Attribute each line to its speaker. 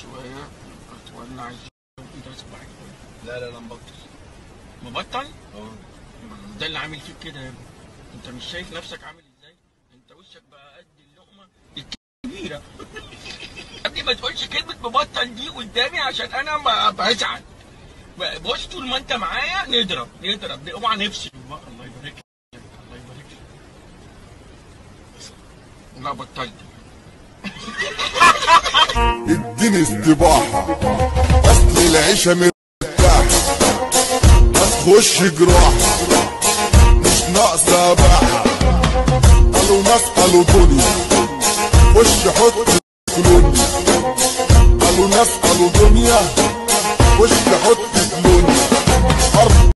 Speaker 1: شويه هتولع الجو ده صباح الفل
Speaker 2: لا لا لا مبطل
Speaker 1: مبطل
Speaker 2: اه
Speaker 1: ده اللي عامل فيك كده يا ابني انت مش شايف نفسك عامل ازاي انت وشك بقى قد اللقمه الكبيره يا ابني ما تقولش كلمه مبطل دي قدامي عشان انا ما بزعل بص طول ما انت معايا نضرب نضرب اوعى نفسي الله الله يبارك لك الله يبارك لك لا بطلت
Speaker 3: اديني استباحة اصل العيشة مرتاحة ما تخش جراحة مش ناقصة باحة قالوا ناس قالوا دنيا خش حط فلوني قالوا ناس قالوا دنيا خش حط فلوني